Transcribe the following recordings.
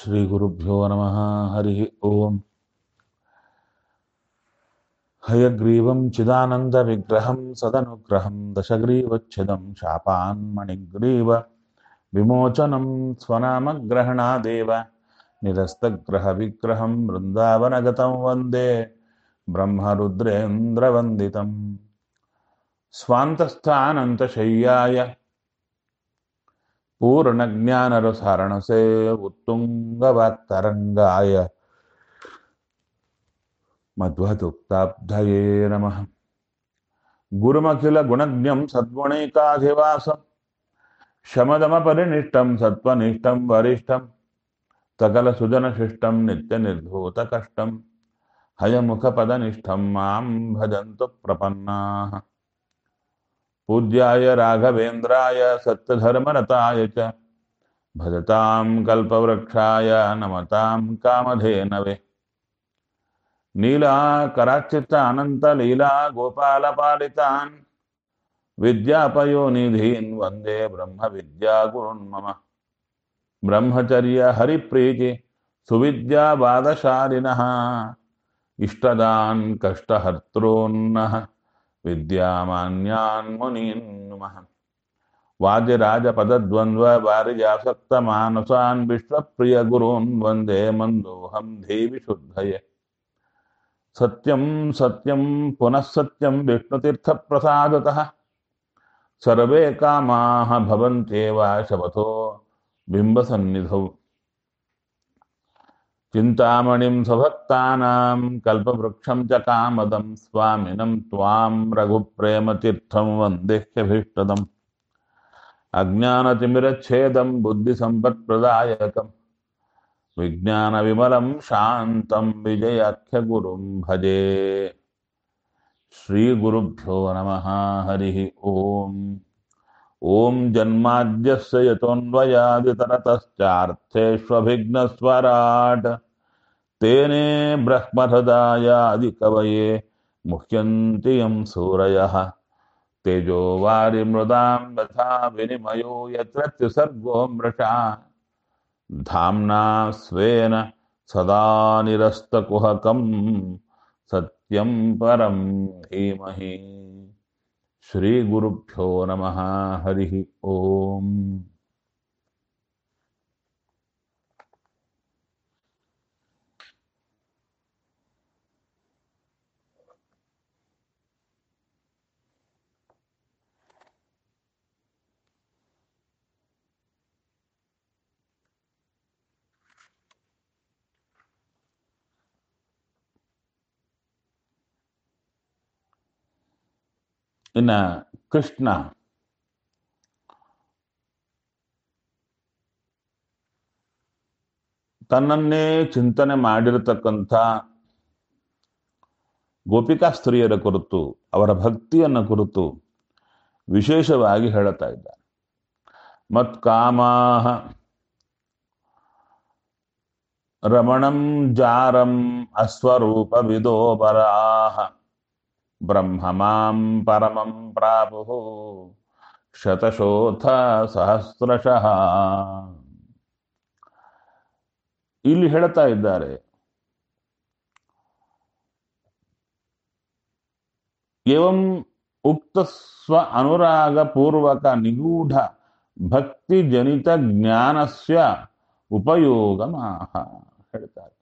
श्रीगुरुभ्यो नमः हरिः ओम् हयग्रीवं चिदानन्दविग्रहं सदनुग्रहं दशग्रीवच्छिदं शापान्मणिग्रीव विमोचनं स्वनामग्रहणादेव निरस्तग्रहविग्रहं वृन्दावनगतं वन्दे ब्रह्मरुद्रेन्द्रवन्दितम् स्वान्तस्थानन्तशय्याय पूर्णज्ञानरसारणसे उत्तुङ्गवाक्तरङ्गाय मध्वदुक्ताब्धये नमः गुरुमखिलगुणज्ञं सद्गुणैकाधिवासं शमदमपरिनिष्टं सत्त्वनिष्ठं वरिष्ठं सकलसुजनशिष्टं नित्यनिर्धूतकष्टं हयमुखपदनिष्ठं मां भजन्तु प्रपन्नाः पूज्याय राघवेन्द्राय सत्यधर्मरताय च भजतां कल्पवृक्षाय नमतां कामधेनवे नीलाकराच्युत अनन्तलीला गोपालपालितान् विद्यापयोनिधीन् वन्दे ब्रह्मविद्यागुरुन् मम ब्रह्मचर्यहरिप्रीति सुविद्यावादशालिनः इष्टदान् कष्टहर्तॄन्नः विद्यामान्यान् मुनीन् नुमः वादिराजपदद्वन्द्ववारिजासक्तमानसान् विश्वप्रियगुरून् वन्दे मन्दोऽहं देवि शुद्धये सत्यं सत्यं पुनः सत्यं विष्णुतीर्थप्रसादतः सर्वे कामाः भवन्त्येव शपथो बिम्बसन्निधौ चिन्तामणिं स्वभक्तानां कल्पवृक्षं च कामदं स्वामिनं त्वां रघुप्रेमतीर्थं वन्देह्यभीष्टदम् अज्ञानतिमिरच्छेदं बुद्धिसम्पत्प्रदायकं विज्ञानविमलं शान्तं विजयाख्यगुरुं भजे श्रीगुरुभ्यो नमः हरिः ओम् ॐ जन्माद्यस्य यतोऽन्वयादितरतश्चार्थेष्वभिघ्नस्वराट् तेने ब्रह्महृदायादिकवये मुह्यन्ति यं सूरयः तेजो वारिमृदां तथा विनिमयो यत्र त्रिसर्गो मृषा धाम्ना स्वेन सदा निरस्तकुहकं सत्यं परं धीमहि श्रीगुरुभ्यो नमः हरिः ओम् ಇನ್ನ ಕೃಷ್ಣ ತನ್ನನ್ನೇ ಚಿಂತನೆ ಮಾಡಿರತಕ್ಕಂಥ ಗೋಪಿಕಾ ಸ್ತ್ರೀಯರ ಕುರಿತು ಅವರ ಭಕ್ತಿಯನ್ನ ಕುರಿತು ವಿಶೇಷವಾಗಿ ಹೇಳುತ್ತಾ ಇದ್ದಾರೆ ಮತ್ಕಾಮಾಹ ರಮಣಂ ಜಾರಂ ಅಸ್ವರೂಪ ವಿದೋಪರಾಹ ಬ್ರಹ್ಮ ಮಾಂ ಪರಮಂ ಪ್ರಾಪು ಶತಶೋಥ ಸಹಸ್ರಶಃ ಇಲ್ಲಿ ಹೇಳ್ತಾ ಇದ್ದಾರೆ ಏವಂ ಉಕ್ತ ಸ್ವ ಅನುರಾಗ ಪೂರ್ವಕ ನಿಗೂಢ ಭಕ್ತಿ ಜನಿತ ಜ್ಞಾನಸ್ಯ ಉಪಯೋಗ ಮಾಹ ಹೇಳ್ತಾರೆ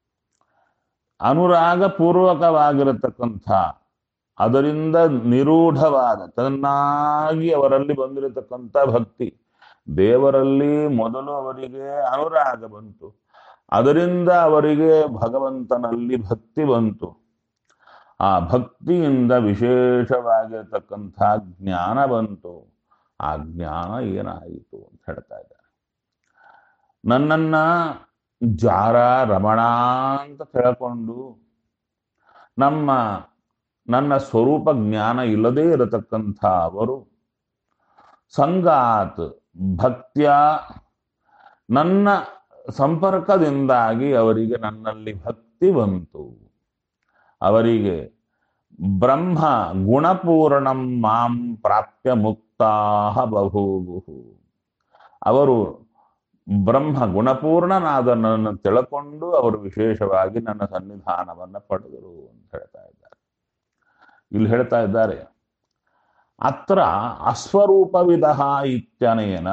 ಅನುರಾಗ ಪೂರ್ವಕವಾಗಿರತಕ್ಕಂಥ ಅದರಿಂದ ನಿರೂಢವಾದ ಚೆನ್ನಾಗಿ ಅವರಲ್ಲಿ ಬಂದಿರತಕ್ಕಂಥ ಭಕ್ತಿ ದೇವರಲ್ಲಿ ಮೊದಲು ಅವರಿಗೆ ಅನುರಾಗ ಬಂತು ಅದರಿಂದ ಅವರಿಗೆ ಭಗವಂತನಲ್ಲಿ ಭಕ್ತಿ ಬಂತು ಆ ಭಕ್ತಿಯಿಂದ ವಿಶೇಷವಾಗಿರತಕ್ಕಂಥ ಜ್ಞಾನ ಬಂತು ಆ ಜ್ಞಾನ ಏನಾಯಿತು ಅಂತ ಹೇಳ್ತಾ ಇದ್ದಾರೆ ನನ್ನನ್ನ ಜಾರ ರಮಣ ಅಂತ ತಿಳ್ಕೊಂಡು ನಮ್ಮ ನನ್ನ ಸ್ವರೂಪ ಜ್ಞಾನ ಇಲ್ಲದೇ ಇರತಕ್ಕಂಥ ಅವರು ಸಂಗಾತ್ ಭಕ್ತಿಯ ನನ್ನ ಸಂಪರ್ಕದಿಂದಾಗಿ ಅವರಿಗೆ ನನ್ನಲ್ಲಿ ಭಕ್ತಿ ಬಂತು ಅವರಿಗೆ ಬ್ರಹ್ಮ ಗುಣಪೂರ್ಣಂ ಮಾಂ ಪ್ರಾಪ್ಯ ಮುಕ್ತಾ ಬಹುವು ಅವರು ಬ್ರಹ್ಮ ಗುಣಪೂರ್ಣನಾದ ನನ್ನನ್ನು ತಿಳ್ಕೊಂಡು ಅವರು ವಿಶೇಷವಾಗಿ ನನ್ನ ಸನ್ನಿಧಾನವನ್ನ ಪಡೆದರು ಅಂತ ಹೇಳ್ತಾ ಇದ್ದಾರೆ ಇಲ್ಲಿ ಹೇಳ್ತಾ ಇದ್ದಾರೆ ಅತ್ರ ಅಸ್ವರೂಪವಿದ ಇತ್ಯನೇನ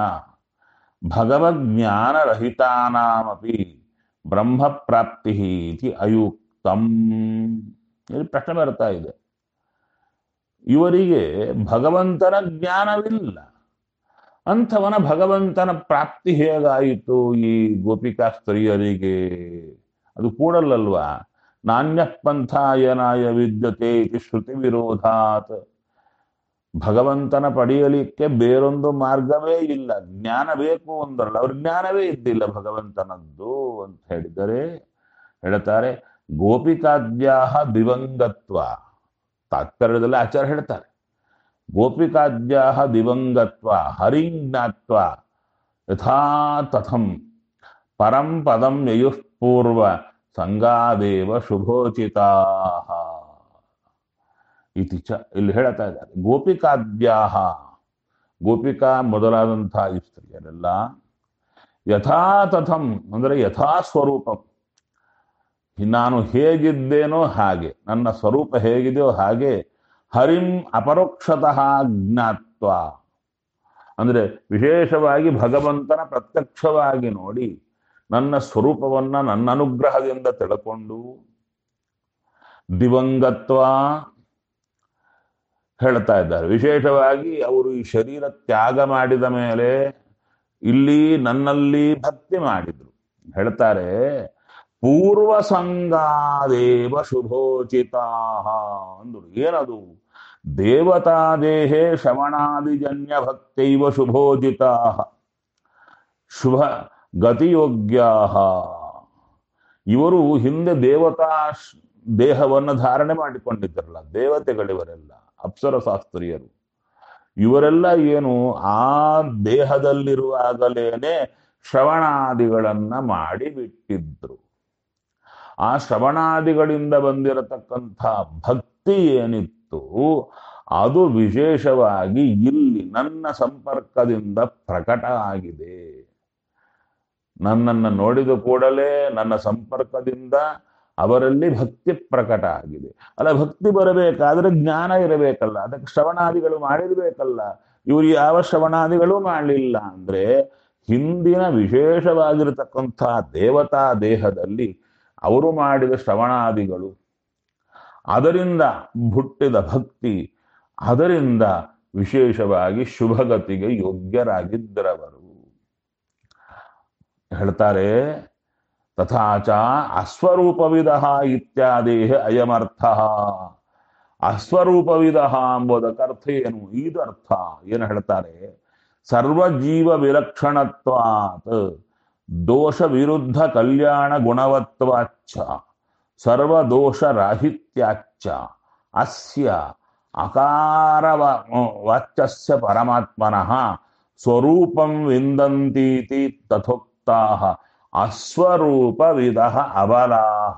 ಭಗವಜ್ಞಾನರಹಿತಾನಾಮಪಿ ಬ್ರಹ್ಮ ಪ್ರಾಪ್ತಿ ಇತಿ ಅಯುಕ್ತಂ ಇಲ್ಲಿ ಪ್ರಶ್ನೆ ಬರ್ತಾ ಇದೆ ಇವರಿಗೆ ಭಗವಂತನ ಜ್ಞಾನವಿಲ್ಲ ಅಂಥವನ ಭಗವಂತನ ಪ್ರಾಪ್ತಿ ಹೇಗಾಯಿತು ಈ ಗೋಪಿಕಾ ಸ್ತ್ರೀಯರಿಗೆ ಅದು ಕೂಡಲ್ಲಲ್ವಾ ನಾಣ್ಯ ಪಂಥಾಯನಾಯ ವಿದ್ಯತೆ ಇತಿ ಶ್ರುತಿ ವಿರೋಧಾತ್ ಭಗವಂತನ ಪಡೆಯಲಿಕ್ಕೆ ಬೇರೊಂದು ಮಾರ್ಗವೇ ಇಲ್ಲ ಜ್ಞಾನ ಬೇಕು ಅಂದ್ರಲ್ಲ ಅವ್ರ ಜ್ಞಾನವೇ ಇದ್ದಿಲ್ಲ ಭಗವಂತನದ್ದು ಅಂತ ಹೇಳಿದರೆ ಹೇಳ್ತಾರೆ ಗೋಪಿಕಾದ್ಯಾಹ ದಿವಂಗತ್ವ ತಾತ್ಪರ್ಯದಲ್ಲಿ ಆಚಾರ್ಯ ಹೇಳ್ತಾರೆ ಗೋಪಿಕಾದ್ಯಾಹ ದಿವಂಗತ್ವ ಹರಿಂಜ್ಞಾತ್ವ ಯಥಾ ತಥಂ ಪರಂ ಪದಂ ಯಯುಃ ಪೂರ್ವ ಸಂಗಾದೇವ ಶುಭೋಚಿತಾ ಇತಿ ಚ ಇಲ್ಲಿ ಹೇಳ್ತಾ ಇದ್ದಾರೆ ಗೋಪಿಕಾದ್ಯಾಹ ಗೋಪಿಕಾ ಮೊದಲಾದಂತಹ ಈ ಸ್ತ್ರೀಯರೆಲ್ಲ ಯಥಾ ತಥಂ ಅಂದರೆ ಯಥಾ ಸ್ವರೂಪಂ ನಾನು ಹೇಗಿದ್ದೇನೋ ಹಾಗೆ ನನ್ನ ಸ್ವರೂಪ ಹೇಗಿದೆಯೋ ಹಾಗೆ ಹರಿಂ ಅಪರೋಕ್ಷತಃ ಜ್ಞಾತ್ವ ಅಂದ್ರೆ ವಿಶೇಷವಾಗಿ ಭಗವಂತನ ಪ್ರತ್ಯಕ್ಷವಾಗಿ ನೋಡಿ ನನ್ನ ಸ್ವರೂಪವನ್ನ ನನ್ನ ಅನುಗ್ರಹದಿಂದ ತಿಳ್ಕೊಂಡು ದಿವಂಗತ್ವ ಹೇಳ್ತಾ ಇದ್ದಾರೆ ವಿಶೇಷವಾಗಿ ಅವರು ಈ ಶರೀರ ತ್ಯಾಗ ಮಾಡಿದ ಮೇಲೆ ಇಲ್ಲಿ ನನ್ನಲ್ಲಿ ಭಕ್ತಿ ಮಾಡಿದ್ರು ಹೇಳ್ತಾರೆ ಪೂರ್ವ ಸಂಗಾದೇವ ಶುಭೋಚಿತಾ ಅಂದ್ರು ಏನದು ದೇವತಾ ದೇಹೇ ಶ್ರವಣಾದಿಜನ್ಯ ಭಕ್ತೈವ ಶುಭೋಚಿತಾ ಶುಭ ಗತಿಯೋಗ್ಯಾ ಇವರು ಹಿಂದೆ ದೇವತಾ ಶ್- ದೇಹವನ್ನು ಧಾರಣೆ ಮಾಡಿಕೊಂಡಿದ್ದರಲ್ಲ ದೇವತೆಗಳಿವರೆಲ್ಲ ಅಪ್ಸರಶಾಸ್ತ್ರೀಯರು ಇವರೆಲ್ಲ ಏನು ಆ ದೇಹದಲ್ಲಿರುವಾಗಲೇನೆ ಶ್ರವಣಾದಿಗಳನ್ನ ಮಾಡಿ ಬಿಟ್ಟಿದ್ರು ಆ ಶ್ರವಣಾದಿಗಳಿಂದ ಬಂದಿರತಕ್ಕಂಥ ಭಕ್ತಿ ಏನಿತ್ತು ಅದು ವಿಶೇಷವಾಗಿ ಇಲ್ಲಿ ನನ್ನ ಸಂಪರ್ಕದಿಂದ ಪ್ರಕಟ ಆಗಿದೆ ನನ್ನನ್ನು ನೋಡಿದ ಕೂಡಲೇ ನನ್ನ ಸಂಪರ್ಕದಿಂದ ಅವರಲ್ಲಿ ಭಕ್ತಿ ಪ್ರಕಟ ಆಗಿದೆ ಅಲ್ಲ ಭಕ್ತಿ ಬರಬೇಕಾದ್ರೆ ಜ್ಞಾನ ಇರಬೇಕಲ್ಲ ಅದಕ್ಕೆ ಶ್ರವಣಾದಿಗಳು ಮಾಡಿರ್ಬೇಕಲ್ಲ ಇವರು ಯಾವ ಶ್ರವಣಾದಿಗಳು ಮಾಡಲಿಲ್ಲ ಅಂದ್ರೆ ಹಿಂದಿನ ವಿಶೇಷವಾಗಿರತಕ್ಕಂಥ ದೇವತಾ ದೇಹದಲ್ಲಿ ಅವರು ಮಾಡಿದ ಶ್ರವಣಾದಿಗಳು ಅದರಿಂದ ಹುಟ್ಟಿದ ಭಕ್ತಿ ಅದರಿಂದ ವಿಶೇಷವಾಗಿ ಶುಭಗತಿಗೆ ಯೋಗ್ಯರಾಗಿದ್ದರವರು ಹೇಳ್ತಾರೆ ತಥಾಚ ಅಸ್ವರೂಪವಿದ ಇತ್ಯಾದಿ ಅಯಮರ್ಥ ಅಸ್ವರೂಪವಿದ ಎಂಬುದಕ್ಕೆ ಅರ್ಥ ಏನು ಇದು ಅರ್ಥ ಏನು ಹೇಳ್ತಾರೆ ಸರ್ವಜೀವ ವಿಲಕ್ಷಣತ್ವಾತ್ ದೋಷ ವಿರುದ್ಧ ಕಲ್ಯಾಣ ಗುಣವತ್ವಾಚ್ಚ ಸರ್ವದೋಷ ರಾಹಿತ್ಯಾಚ್ಚ ಅಸ್ಯ ಅಕಾರ ವಾಚ್ಯಸ್ಯ ಪರಮಾತ್ಮನಃ ಸ್ವರೂಪಂ ವಿಂದಂತೀತಿ ತಥೋಕ್ತಾಹ ಅಸ್ವರೂಪವಿದ ಅಬಲಾಹ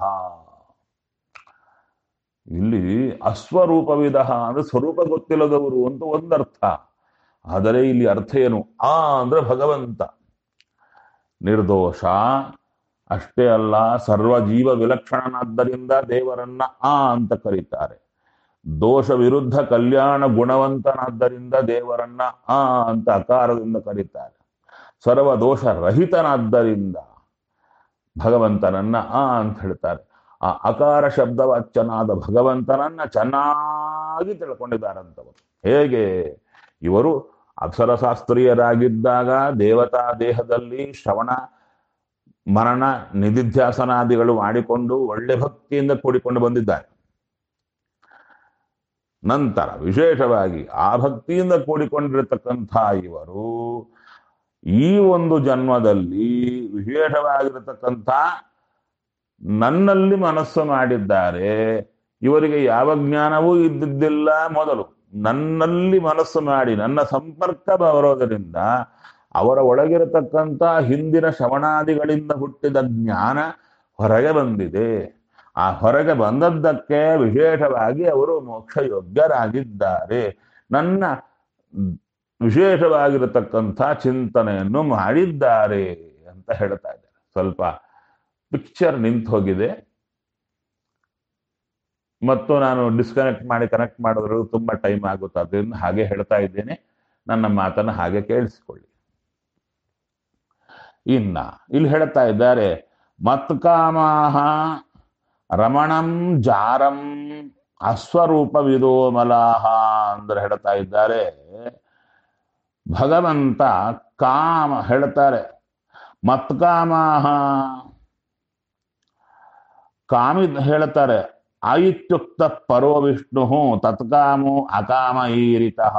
ಇಲ್ಲಿ ಅಸ್ವರೂಪವಿದ ಅಂದ್ರೆ ಸ್ವರೂಪ ಗೊತ್ತಿಲ್ಲದವರು ಅಂತ ಒಂದರ್ಥ ಆದರೆ ಇಲ್ಲಿ ಅರ್ಥ ಏನು ಆ ಅಂದ್ರೆ ಭಗವಂತ ನಿರ್ದೋಷ ಅಷ್ಟೇ ಅಲ್ಲ ಸರ್ವ ಜೀವ ವಿಲಕ್ಷಣನಾದ್ದರಿಂದ ದೇವರನ್ನ ಆ ಅಂತ ಕರೀತಾರೆ ದೋಷ ವಿರುದ್ಧ ಕಲ್ಯಾಣ ಗುಣವಂತನಾದ್ದರಿಂದ ದೇವರನ್ನ ಆ ಅಂತ ಅಕಾರದಿಂದ ಕರೀತಾರೆ ಸರ್ವ ದೋಷ ರಹಿತನಾದ್ದರಿಂದ ಭಗವಂತನನ್ನ ಆ ಅಂತ ಹೇಳ್ತಾರೆ ಆ ಅಕಾರ ಶಬ್ದವಾಚ್ಯನಾದ ಭಗವಂತನನ್ನ ಚೆನ್ನಾಗಿ ತಿಳ್ಕೊಂಡಿದ್ದಾರಂತವರು ಹೇಗೆ ಇವರು ಅಪ್ಸರಶಾಸ್ತ್ರೀಯರಾಗಿದ್ದಾಗ ದೇವತಾ ದೇಹದಲ್ಲಿ ಶ್ರವಣ ಮರಣ ನಿಧಿಧ್ಯಾಸನಾದಿಗಳು ಮಾಡಿಕೊಂಡು ಒಳ್ಳೆ ಭಕ್ತಿಯಿಂದ ಕೂಡಿಕೊಂಡು ಬಂದಿದ್ದಾರೆ ನಂತರ ವಿಶೇಷವಾಗಿ ಆ ಭಕ್ತಿಯಿಂದ ಕೂಡಿಕೊಂಡಿರತಕ್ಕಂಥ ಇವರು ಈ ಒಂದು ಜನ್ಮದಲ್ಲಿ ವಿಶೇಷವಾಗಿರತಕ್ಕಂಥ ನನ್ನಲ್ಲಿ ಮನಸ್ಸು ಮಾಡಿದ್ದಾರೆ ಇವರಿಗೆ ಯಾವ ಜ್ಞಾನವೂ ಇದ್ದಿದ್ದಿಲ್ಲ ಮೊದಲು ನನ್ನಲ್ಲಿ ಮನಸ್ಸು ಮಾಡಿ ನನ್ನ ಸಂಪರ್ಕ ಬರೋದರಿಂದ ಅವರ ಒಳಗಿರತಕ್ಕಂಥ ಹಿಂದಿನ ಶ್ರವಣಾದಿಗಳಿಂದ ಹುಟ್ಟಿದ ಜ್ಞಾನ ಹೊರಗೆ ಬಂದಿದೆ ಆ ಹೊರಗೆ ಬಂದದ್ದಕ್ಕೆ ವಿಶೇಷವಾಗಿ ಅವರು ಮೋಕ್ಷ ಯೋಗ್ಯರಾಗಿದ್ದಾರೆ ನನ್ನ ವಿಶೇಷವಾಗಿರತಕ್ಕಂಥ ಚಿಂತನೆಯನ್ನು ಮಾಡಿದ್ದಾರೆ ಅಂತ ಹೇಳ್ತಾ ಇದ್ದಾರೆ ಸ್ವಲ್ಪ ಪಿಕ್ಚರ್ ನಿಂತು ಹೋಗಿದೆ ಮತ್ತು ನಾನು ಡಿಸ್ಕನೆಕ್ಟ್ ಮಾಡಿ ಕನೆಕ್ಟ್ ಮಾಡಿದ್ರು ತುಂಬಾ ಟೈಮ್ ಆಗುತ್ತೆ ಅದರಿಂದ ಹಾಗೆ ಹೇಳ್ತಾ ಇದ್ದೇನೆ ನನ್ನ ಮಾತನ್ನು ಹಾಗೆ ಕೇಳಿಸಿಕೊಳ್ಳಿ ಇನ್ನ ಇಲ್ಲಿ ಹೇಳ್ತಾ ಇದ್ದಾರೆ ಮತ್ಕಾಮಾಹ ರಮಣಂ ಜಾರಂ ಅಸ್ವರೂಪ ವಿದೋಮಲಾಹ ಅಂದ್ರೆ ಹೇಳ್ತಾ ಇದ್ದಾರೆ ಭಗವಂತ ಕಾಮ ಹೇಳ್ತಾರೆ ಮತ್ಕಾಮಾಹ ಕಾಮಿ ಹೇಳ್ತಾರೆ ಆಯಿತ್ಯುಕ್ತ ಪರೋ ವಿಷ್ಣು ತತ್ಕಾಮೋ ಅಕಾಮ ಈರಿತಃ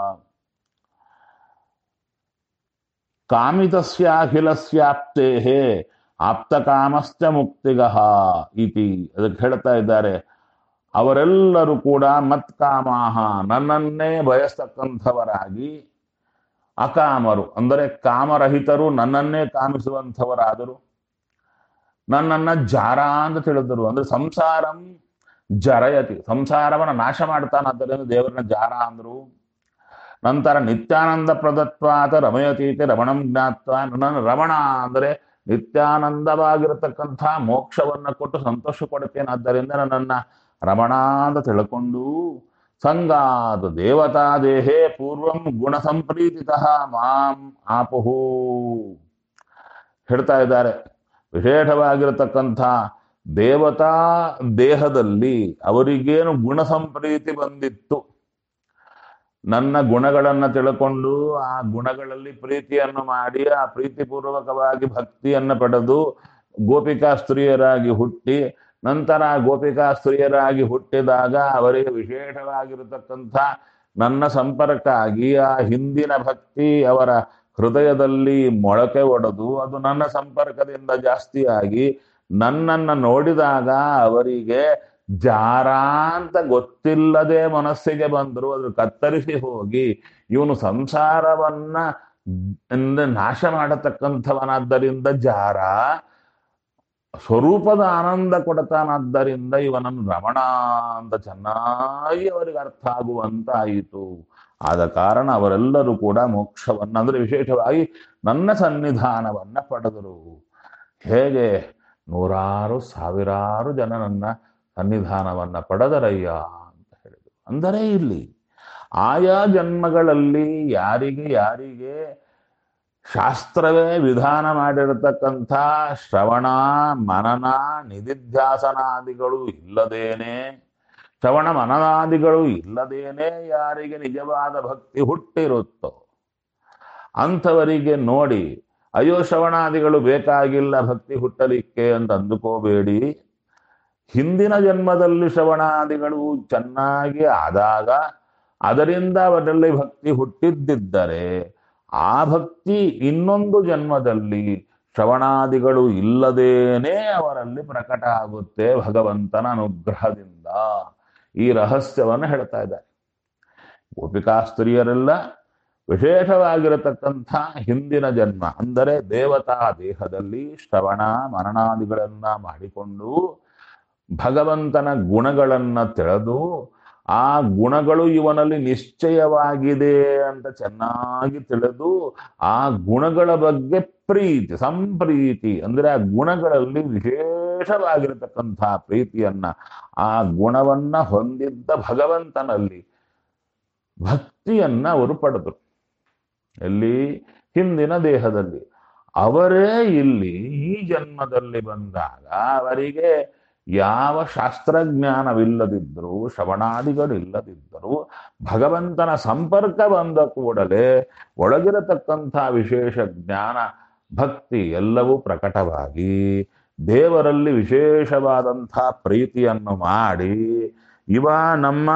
ಕಾಮಿತಸ್ಯಾಖಿಲಸ್ಯಾಪ್ತೇ ಆಪ್ತಕಾಮಸ್ಯ ಮುಕ್ತಿಗಃ ಇತಿ ಅದಕ್ಕೆ ಹೇಳ್ತಾ ಇದ್ದಾರೆ ಅವರೆಲ್ಲರೂ ಕೂಡ ಮತ್ಕಾಮಾಹ ನನ್ನನ್ನೇ ಬಯಸ್ತಕ್ಕಂಥವರಾಗಿ ಅಕಾಮರು ಅಂದರೆ ಕಾಮರಹಿತರು ನನ್ನನ್ನೇ ಕಾಮಿಸುವಂಥವರಾದರು ನನ್ನನ್ನ ಜಾರ ಅಂತ ತಿಳಿದರು ಅಂದ್ರೆ ಸಂಸಾರಂ ಜರಯತಿ ಸಂಸಾರವನ್ನ ನಾಶ ಮಾಡ್ತಾನಾದ್ದರಿಂದ ದೇವರನ್ನ ಜಾರ ಅಂದ್ರು ನಂತರ ನಿತ್ಯಾನಂದ ಪ್ರದತ್ವಾತ ರಮಯತೀತೆ ರಮಣಂ ಜ್ಞಾತ್ವ ನನ್ನ ರಮಣ ಅಂದರೆ ನಿತ್ಯಾನಂದವಾಗಿರತಕ್ಕಂಥ ಮೋಕ್ಷವನ್ನ ಕೊಟ್ಟು ಸಂತೋಷ ಕೊಡುತ್ತೇನೆ ಆದ್ದರಿಂದ ನನ್ನನ್ನ ರಮಣ ಅಂತ ತಿಳ್ಕೊಂಡು ಸಂಗಾದ ದೇವತಾ ದೇಹೇ ಪೂರ್ವಂ ಗುಣ ಸಂಪ್ರೀತಿತಃ ಮಾಂ ಆಪುಹು ಹೇಳ್ತಾ ಇದ್ದಾರೆ ವಿಶೇಷವಾಗಿರತಕ್ಕಂಥ ದೇವತಾ ದೇಹದಲ್ಲಿ ಅವರಿಗೇನು ಗುಣ ಸಂಪ್ರೀತಿ ಬಂದಿತ್ತು ನನ್ನ ಗುಣಗಳನ್ನ ತಿಳ್ಕೊಂಡು ಆ ಗುಣಗಳಲ್ಲಿ ಪ್ರೀತಿಯನ್ನು ಮಾಡಿ ಆ ಪ್ರೀತಿಪೂರ್ವಕವಾಗಿ ಭಕ್ತಿಯನ್ನು ಪಡೆದು ಗೋಪಿಕಾ ಸ್ತ್ರೀಯರಾಗಿ ಹುಟ್ಟಿ ನಂತರ ಆ ಗೋಪಿಕಾ ಸ್ತ್ರೀಯರಾಗಿ ಹುಟ್ಟಿದಾಗ ಅವರಿಗೆ ವಿಶೇಷವಾಗಿರತಕ್ಕಂಥ ನನ್ನ ಸಂಪರ್ಕ ಆಗಿ ಆ ಹಿಂದಿನ ಭಕ್ತಿ ಅವರ ಹೃದಯದಲ್ಲಿ ಮೊಳಕೆ ಒಡೆದು ಅದು ನನ್ನ ಸಂಪರ್ಕದಿಂದ ಜಾಸ್ತಿ ಆಗಿ ನನ್ನನ್ನು ನೋಡಿದಾಗ ಅವರಿಗೆ ಜಾರ ಅಂತ ಗೊತ್ತಿಲ್ಲದೆ ಮನಸ್ಸಿಗೆ ಬಂದ್ರು ಅದ್ರ ಕತ್ತರಿಸಿ ಹೋಗಿ ಇವನು ಸಂಸಾರವನ್ನ ಅಂದ್ರೆ ನಾಶ ಮಾಡತಕ್ಕಂಥವನಾದ್ದರಿಂದ ಜಾರ ಸ್ವರೂಪದ ಆನಂದ ಕೊಡತಾನಾದ್ದರಿಂದ ಇವನನ್ನು ರಮಣ ಅಂತ ಚೆನ್ನಾಗಿ ಅವರಿಗೆ ಅರ್ಥ ಆಗುವಂತಾಯಿತು ಆದ ಕಾರಣ ಅವರೆಲ್ಲರೂ ಕೂಡ ಮೋಕ್ಷವನ್ನ ಅಂದ್ರೆ ವಿಶೇಷವಾಗಿ ನನ್ನ ಸನ್ನಿಧಾನವನ್ನ ಪಡೆದರು ಹೇಗೆ ನೂರಾರು ಸಾವಿರಾರು ಜನ ನನ್ನ ಸನ್ನಿಧಾನವನ್ನ ಪಡೆದರಯ್ಯ ಅಂತ ಹೇಳಿದರು ಅಂದರೆ ಇಲ್ಲಿ ಆಯಾ ಜನ್ಮಗಳಲ್ಲಿ ಯಾರಿಗೆ ಯಾರಿಗೆ ಶಾಸ್ತ್ರವೇ ವಿಧಾನ ಮಾಡಿರತಕ್ಕಂಥ ಶ್ರವಣ ಮನನ ನಿಧಿಧ್ಯಾಸನಾದಿಗಳು ಇಲ್ಲದೇನೆ ಶ್ರವಣ ಮನನಾದಿಗಳು ಇಲ್ಲದೇನೆ ಯಾರಿಗೆ ನಿಜವಾದ ಭಕ್ತಿ ಹುಟ್ಟಿರುತ್ತೋ ಅಂಥವರಿಗೆ ನೋಡಿ ಅಯ್ಯೋ ಶ್ರವಣಾದಿಗಳು ಬೇಕಾಗಿಲ್ಲ ಭಕ್ತಿ ಹುಟ್ಟಲಿಕ್ಕೆ ಅಂತ ಅಂದುಕೋಬೇಡಿ ಹಿಂದಿನ ಜನ್ಮದಲ್ಲಿ ಶ್ರವಣಾದಿಗಳು ಚೆನ್ನಾಗಿ ಆದಾಗ ಅದರಿಂದ ಅವರಲ್ಲಿ ಭಕ್ತಿ ಹುಟ್ಟಿದ್ದಿದ್ದರೆ ಆ ಭಕ್ತಿ ಇನ್ನೊಂದು ಜನ್ಮದಲ್ಲಿ ಶ್ರವಣಾದಿಗಳು ಇಲ್ಲದೇನೆ ಅವರಲ್ಲಿ ಪ್ರಕಟ ಆಗುತ್ತೆ ಭಗವಂತನ ಅನುಗ್ರಹದಿಂದ ಈ ರಹಸ್ಯವನ್ನು ಹೇಳ್ತಾ ಇದ್ದಾರೆ ಗೋಪಿಕಾ ಸ್ತ್ರೀಯರೆಲ್ಲ ವಿಶೇಷವಾಗಿರತಕ್ಕಂಥ ಹಿಂದಿನ ಜನ್ಮ ಅಂದರೆ ದೇವತಾ ದೇಹದಲ್ಲಿ ಶ್ರವಣ ಮರಣಾದಿಗಳನ್ನ ಮಾಡಿಕೊಂಡು ಭಗವಂತನ ಗುಣಗಳನ್ನ ತಿಳಿದು ಆ ಗುಣಗಳು ಇವನಲ್ಲಿ ನಿಶ್ಚಯವಾಗಿದೆ ಅಂತ ಚೆನ್ನಾಗಿ ತಿಳಿದು ಆ ಗುಣಗಳ ಬಗ್ಗೆ ಪ್ರೀತಿ ಸಂಪ್ರೀತಿ ಅಂದ್ರೆ ಆ ಗುಣಗಳಲ್ಲಿ ವಿಶೇಷವಾಗಿರತಕ್ಕಂಥ ಪ್ರೀತಿಯನ್ನ ಆ ಗುಣವನ್ನ ಹೊಂದಿದ್ದ ಭಗವಂತನಲ್ಲಿ ಭಕ್ತಿಯನ್ನ ಅವರು ಪಡೆದರು ಎಲ್ಲಿ ಹಿಂದಿನ ದೇಹದಲ್ಲಿ ಅವರೇ ಇಲ್ಲಿ ಈ ಜನ್ಮದಲ್ಲಿ ಬಂದಾಗ ಅವರಿಗೆ ಯಾವ ಶಾಸ್ತ್ರಜ್ಞಾನವಿಲ್ಲದಿದ್ದರೂ ಶ್ರವಣಾದಿಗಳಿಲ್ಲದಿದ್ದರೂ ಭಗವಂತನ ಸಂಪರ್ಕ ಬಂದ ಕೂಡಲೇ ಒಳಗಿರತಕ್ಕಂಥ ವಿಶೇಷ ಜ್ಞಾನ ಭಕ್ತಿ ಎಲ್ಲವೂ ಪ್ರಕಟವಾಗಿ ದೇವರಲ್ಲಿ ವಿಶೇಷವಾದಂಥ ಪ್ರೀತಿಯನ್ನು ಮಾಡಿ ಇವ ನಮ್ಮ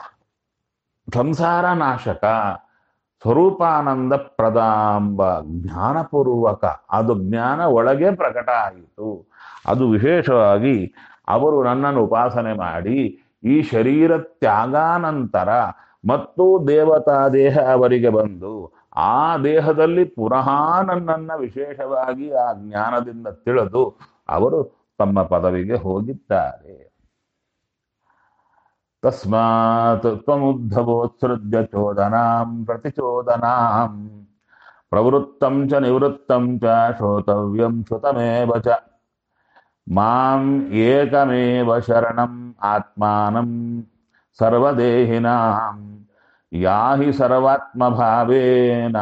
ಸಂಸಾರ ನಾಶಕ ಸ್ವರೂಪಾನಂದ ಪ್ರದಾಂಬ ಜ್ಞಾನಪೂರ್ವಕ ಅದು ಜ್ಞಾನ ಒಳಗೆ ಪ್ರಕಟ ಆಯಿತು ಅದು ವಿಶೇಷವಾಗಿ ಅವರು ನನ್ನನ್ನು ಉಪಾಸನೆ ಮಾಡಿ ಈ ಶರೀರ ತ್ಯಾಗಾನಂತರ ಮತ್ತು ದೇವತಾ ದೇಹ ಅವರಿಗೆ ಬಂದು ಆ ದೇಹದಲ್ಲಿ ಪುನಃ ನನ್ನನ್ನ ವಿಶೇಷವಾಗಿ ಆ ಜ್ಞಾನದಿಂದ ತಿಳಿದು ಅವರು ತಮ್ಮ ಪದವಿಗೆ ಹೋಗಿದ್ದಾರೆ ತಸ್ಮಾತ್ ತ್ವಮುದ್ಧವೋತ್ಸೃಜ್ಯ ಚೋದನಾಂ ಪ್ರತಿಚೋದನಾಂ ಪ್ರವೃತ್ತಂ ಚ ನಿವೃತ್ತಂ ಚ ಶ್ರೋತವ್ಯಂ ಶ್ರುತಮೇವ ಚ ಮಾಂ ಏಕಮೇವ ಶರಣಂ ಆತ್ಮಾನಂ ಸರ್ವದೇಹಿನಾಂ ಯಾಹಿ ಸರ್ವಾತ್ಮಭಾವೇನ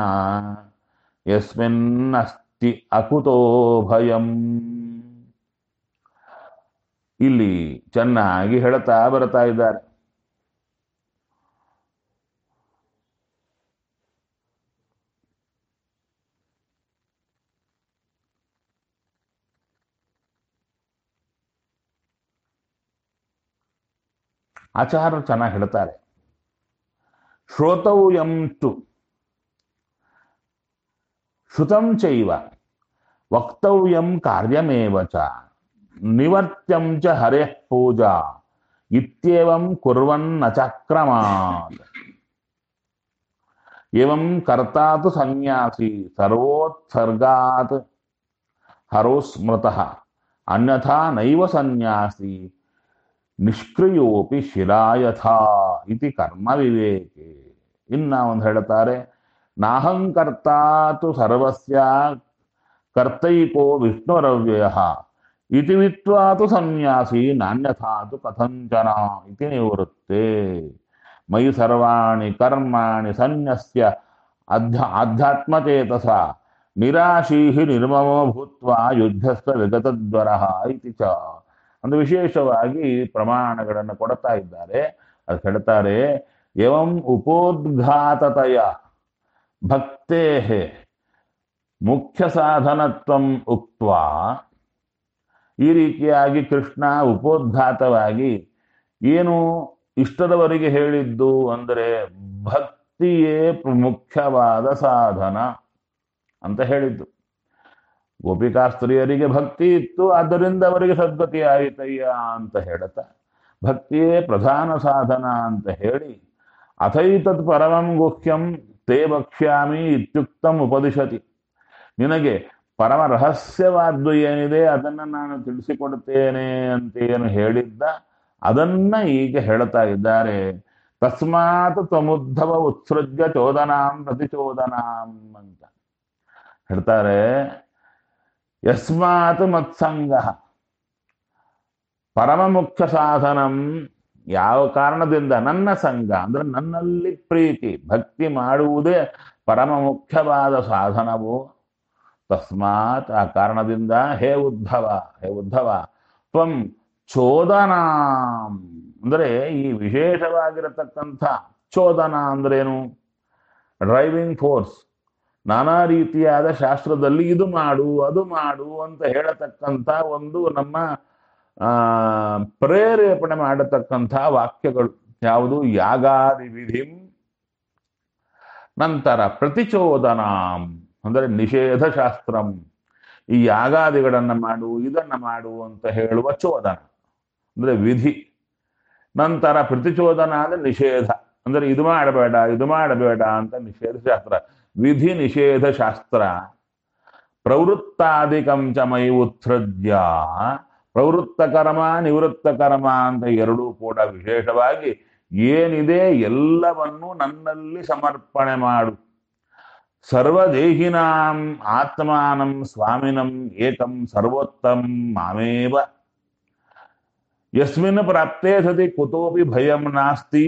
ಯಸ್ಮಿನ್ನಸ್ತಿ ಅಕುತೋ ಭಯಂ ಇಲ್ಲಿ ಚೆನ್ನಾಗಿ ಹೇಳ್ತಾ ಬರ್ತಾ ಇದ್ದಾರೆ ಆಚಾರ್ಯರು ಚೆನ್ನಾಗಿ ಹೇಳ್ತಾರೆ ಶ್ರೋತವ್ಯಂ ತು ಶ್ರುತಂ ಚೈವ ವಕ್ತವ್ಯಂ ಕಾರ್ಯಮೇವ ಚ ನಿವರ್ತ್ಯಂ ಚ ಹರೇಃ ಪೂಜಾ ಇತ್ಯೇವಂ ಕುರ್ವನ್ನ ಚಕ್ರಮಾತ್ ಏವಂ ಕರ್ತಾ ತು ಸನ್ಯಾಸಿ ಸರ್ವೋತ್ಸರ್ಗಾತ್ ಹರೋ ಸ್ಮೃತಃ ಅನ್ಯಥಾ ನೈವ ಸನ್ಯಾಸಿ ನಿಷ್ಕ್ರಿಯೋಪಿ ಶಿಲಾಯಥಾ ಇತಿ ಕರ್ಮ ವಿವೇಕೆ ಇನ್ನ ಒಂದು ಹೇಳ್ತಾರೆ ನಾಹಂಕರ್ತಾತು ಸರ್ವಸ್ಯ ಕರ್ತೈಕೋ ವಿಷ್ಣುರವ್ಯಯ ಇತಿ ವಿತ್ವಾತು ಸನ್ಯಾಸಿ ನಾಣ್ಯಥಾತು ಕಥಂಚನ ಇತಿ ನಿವೃತ್ತೆ ಮಯಿ ಸರ್ವಾಣಿ ಕರ್ಮಾಣಿ ಸನ್ಯಸ್ಯ ಅಧ್ಯ ಆಧ್ಯಾತ್ಮಚೇತಸ ನಿರಾಶೀಹಿ ನಿರ್ಮಮೋ ಭೂತ್ವ ಯುದ್ಧಸ್ಥ ವಿಗತದ್ವರ ಇತಿ ಚ ಒಂದು ವಿಶೇಷವಾಗಿ ಪ್ರಮಾಣಗಳನ್ನು ಕೊಡ್ತಾ ಇದ್ದಾರೆ ಅದು ಹೇಳ್ತಾರೆ ಎವಂ ಉಪೋದ್ಘಾತತೆಯ ಭಕ್ತೇ ಮುಖ್ಯ ಸಾಧನತ್ವಂ ಉಕ್ತ ಈ ರೀತಿಯಾಗಿ ಕೃಷ್ಣ ಉಪೋದ್ಘಾತವಾಗಿ ಏನು ಇಷ್ಟದವರೆಗೆ ಹೇಳಿದ್ದು ಅಂದರೆ ಭಕ್ತಿಯೇ ಮುಖ್ಯವಾದ ಸಾಧನ ಅಂತ ಹೇಳಿದ್ದು ಗೋಪಿಕಾ ಸ್ತ್ರೀಯರಿಗೆ ಭಕ್ತಿ ಇತ್ತು ಆದ್ದರಿಂದ ಅವರಿಗೆ ಸದ್ಗತಿ ಆಯಿತಯ್ಯ ಅಂತ ಹೇಳುತ್ತಾ ಭಕ್ತಿಯೇ ಪ್ರಧಾನ ಸಾಧನ ಅಂತ ಹೇಳಿ ಅಥೈತತ್ ಪರಮಂ ಗುಹ್ಯಂ ತೇ ವಕ್ಷ್ಯಾಮಿ ಇತ್ಯುಕ್ತಂ ಉಪದಿಶತಿ ನಿನಗೆ ಪರಮ ರಹಸ್ಯವಾದ್ದು ಏನಿದೆ ಅದನ್ನು ನಾನು ತಿಳಿಸಿಕೊಡುತ್ತೇನೆ ಅಂತ ಏನು ಹೇಳಿದ್ದ ಅದನ್ನ ಈಗ ಹೇಳ್ತಾ ಇದ್ದಾರೆ ತಸ್ಮಾತ್ ತ್ವಮುದ್ಧವ ಉತ್ಸೃಜ್ಯ ಚೋದನಾಂ ಪ್ರತಿಚೋದನಾಂ ಅಂತ ಹೇಳ್ತಾರೆ ಯಸ್ಮಾತ್ ಮತ್ಸಂಗ ಪರಮ ಮುಖ್ಯ ಸಾಧನಂ ಯಾವ ಕಾರಣದಿಂದ ನನ್ನ ಸಂಘ ಅಂದ್ರೆ ನನ್ನಲ್ಲಿ ಪ್ರೀತಿ ಭಕ್ತಿ ಮಾಡುವುದೇ ಪರಮ ಮುಖ್ಯವಾದ ಸಾಧನವು ತಸ್ಮಾತ್ ಆ ಕಾರಣದಿಂದ ಹೇ ಉದ್ಧವ ಹೇ ಉದ್ಧವ ತ್ವಂ ಚೋದನಾಂ ಅಂದ್ರೆ ಈ ವಿಶೇಷವಾಗಿರತಕ್ಕಂಥ ಚೋದನ ಅಂದ್ರೇನು ಡ್ರೈವಿಂಗ್ ಫೋರ್ಸ್ ನಾನಾ ರೀತಿಯಾದ ಶಾಸ್ತ್ರದಲ್ಲಿ ಇದು ಮಾಡು ಅದು ಮಾಡು ಅಂತ ಹೇಳತಕ್ಕಂಥ ಒಂದು ನಮ್ಮ ಆ ಪ್ರೇರೇಪಣೆ ಮಾಡತಕ್ಕಂಥ ವಾಕ್ಯಗಳು ಯಾವುದು ಯಾಗಾದಿ ವಿಧಿಂ ನಂತರ ಪ್ರತಿಚೋದನಾಂ ಅಂದರೆ ನಿಷೇಧ ಶಾಸ್ತ್ರಂ ಈ ಯಾಗಾದಿಗಳನ್ನ ಮಾಡು ಇದನ್ನ ಮಾಡು ಅಂತ ಹೇಳುವ ಚೋದನ ಅಂದ್ರೆ ವಿಧಿ ನಂತರ ಪ್ರತಿಚೋದನ ಅಂದ್ರೆ ನಿಷೇಧ ಅಂದ್ರೆ ಇದು ಮಾಡಬೇಡ ಇದು ಮಾಡಬೇಡ ಅಂತ ನಿಷೇಧ ಶಾಸ್ತ್ರ ವಿಧಿ ನಿಷೇಧ ಶಾಸ್ತ್ರ ಪ್ರವೃತ್ತಾದಿಕಂ ಚ ಮೈ ಉತ್ಸೃಜ್ಯ ಪ್ರವೃತ್ತ ಕರ್ಮ ನಿವೃತ್ತ ಕರ್ಮ ಅಂತ ಎರಡೂ ಕೂಡ ವಿಶೇಷವಾಗಿ ಏನಿದೆ ಎಲ್ಲವನ್ನೂ ನನ್ನಲ್ಲಿ ಸಮರ್ಪಣೆ ಮಾಡು ಸರ್ವದೇಹಿನಾಂ ಆತ್ಮಾನಂ ಸ್ವಾಮಿನಂ ಏಕಂ ಸರ್ವೋತ್ತಮ್ ಮಾಮೇವ ಯಸ್ಮಿನ್ ಪ್ರಾಪ್ತೇ ಸತಿ ಕುತೋಪಿ ಭಯಂ ನಾಸ್ತಿ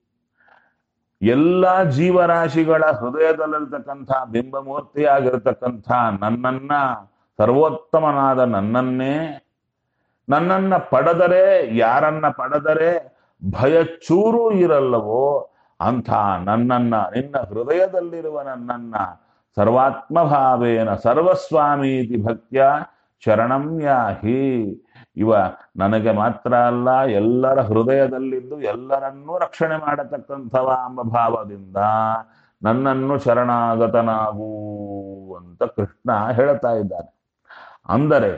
ಎಲ್ಲ ಜೀವರಾಶಿಗಳ ಹೃದಯದಲ್ಲಿರ್ತಕ್ಕಂಥ ಬಿಂಬಮೂರ್ತಿಯಾಗಿರ್ತಕ್ಕಂಥ ನನ್ನನ್ನ ಸರ್ವೋತ್ತಮನಾದ ನನ್ನನ್ನೇ ನನ್ನನ್ನ ಪಡೆದರೆ ಯಾರನ್ನ ಪಡೆದರೆ ಭಯ ಚೂರು ಇರಲ್ಲವೋ ಅಂಥ ನನ್ನನ್ನ ನಿನ್ನ ಹೃದಯದಲ್ಲಿರುವ ನನ್ನನ್ನ ಸರ್ವಾತ್ಮಭಾವೇನ ಸರ್ವಸ್ವಾಮೀತಿ ಭಕ್ತ್ಯ ಶರಣಂ ಯಾಹಿ ಇವ ನನಗೆ ಮಾತ್ರ ಅಲ್ಲ ಎಲ್ಲರ ಹೃದಯದಲ್ಲಿದ್ದು ಎಲ್ಲರನ್ನೂ ರಕ್ಷಣೆ ಮಾಡತಕ್ಕಂಥವ ಎಂಬ ಭಾವದಿಂದ ನನ್ನನ್ನು ಶರಣಾಗತನಾಗು ಅಂತ ಕೃಷ್ಣ ಹೇಳ್ತಾ ಇದ್ದಾನೆ ಅಂದರೆ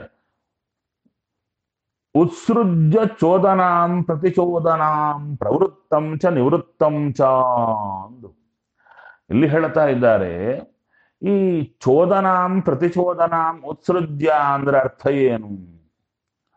ಉತ್ಸೃಜ್ಯ ಚೋದನಾಂ ಪ್ರತಿಚೋದನಾಂ ಪ್ರವೃತ್ತಂ ಚ ನಿವೃತ್ತಂ ಚ ಅಂದು ಇಲ್ಲಿ ಹೇಳ್ತಾ ಇದ್ದಾರೆ ಈ ಚೋದನಾಂ ಪ್ರತಿಚೋದನಾಂ ಉತ್ಸೃಜ್ಯ ಅಂದ್ರೆ ಅರ್ಥ ಏನು